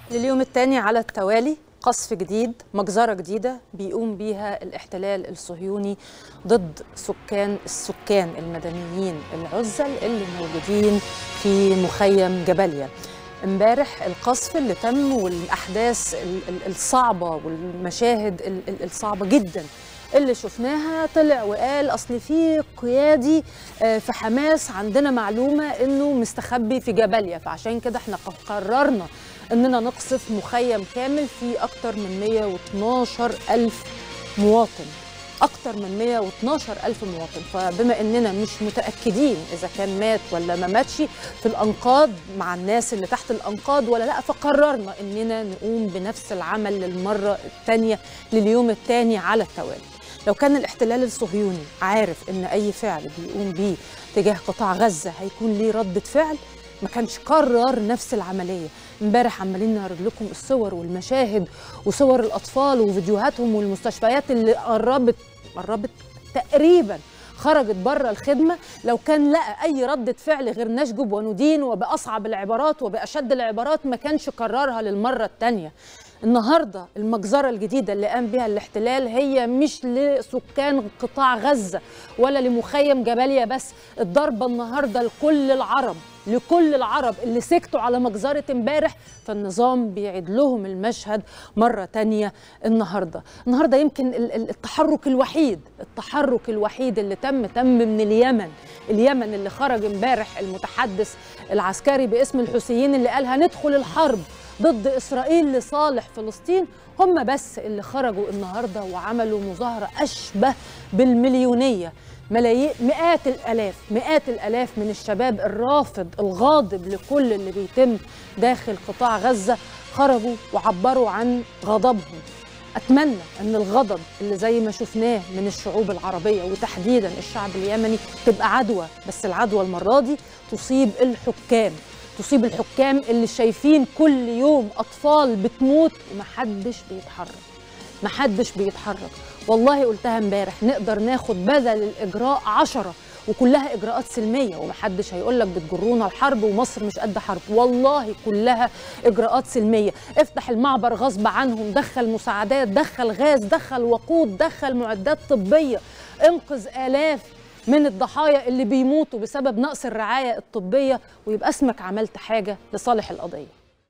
لليوم الثاني على التوالي قصف جديد مجزرة جديدة بيقوم بيها الاحتلال الصهيوني ضد سكان السكان المدنيين العزل اللي موجودين في مخيم جباليا امبارح القصف اللي تم والاحداث ال- ال- الصعبه والمشاهد ال- ال- الصعبه جدا اللي شفناها طلع وقال اصل في قيادي آه، في حماس عندنا معلومه انه مستخبي في جباليا فعشان كده احنا قررنا اننا نقصف مخيم كامل فيه اكتر من 112 الف مواطن أكتر من 112 ألف مواطن فبما أننا مش متأكدين إذا كان مات ولا ما ماتش في الأنقاض مع الناس اللي تحت الأنقاض ولا لا فقررنا أننا نقوم بنفس العمل للمرة الثانية لليوم الثاني على التوالي لو كان الاحتلال الصهيوني عارف ان اي فعل بيقوم بيه تجاه قطاع غزه هيكون ليه رده فعل ما كانش قرر نفس العمليه امبارح عمالين نعرض لكم الصور والمشاهد وصور الاطفال وفيديوهاتهم والمستشفيات اللي قربت قربت تقريبا خرجت بره الخدمه لو كان لقى اي رده فعل غير نشجب وندين وباصعب العبارات وباشد العبارات ما كانش قررها للمره الثانيه النهارده المجزره الجديده اللي قام بها الاحتلال هي مش لسكان قطاع غزه ولا لمخيم جباليا بس الضربه النهارده لكل العرب لكل العرب اللي سكتوا على مجزرة امبارح فالنظام بيعيد لهم المشهد مرة تانية النهاردة النهاردة يمكن ال- ال- التحرك الوحيد التحرك الوحيد اللي تم تم من اليمن اليمن اللي خرج امبارح المتحدث العسكري باسم الحوثيين اللي قال هندخل الحرب ضد إسرائيل لصالح فلسطين هم بس اللي خرجوا النهاردة وعملوا مظاهرة أشبه بالمليونية ملايين مئات الالاف مئات الالاف من الشباب الرافض الغاضب لكل اللي بيتم داخل قطاع غزه خرجوا وعبروا عن غضبهم اتمنى ان الغضب اللي زي ما شفناه من الشعوب العربيه وتحديدا الشعب اليمني تبقى عدوى بس العدوى المره دي تصيب الحكام تصيب الحكام اللي شايفين كل يوم اطفال بتموت ومحدش بيتحرك محدش بيتحرك والله قلتها امبارح نقدر ناخد بدل الاجراء عشرة وكلها اجراءات سلميه ومحدش هيقول لك بتجرونا الحرب ومصر مش قد حرب والله كلها اجراءات سلميه افتح المعبر غصب عنهم دخل مساعدات دخل غاز دخل وقود دخل معدات طبيه انقذ الاف من الضحايا اللي بيموتوا بسبب نقص الرعايه الطبيه ويبقى اسمك عملت حاجه لصالح القضيه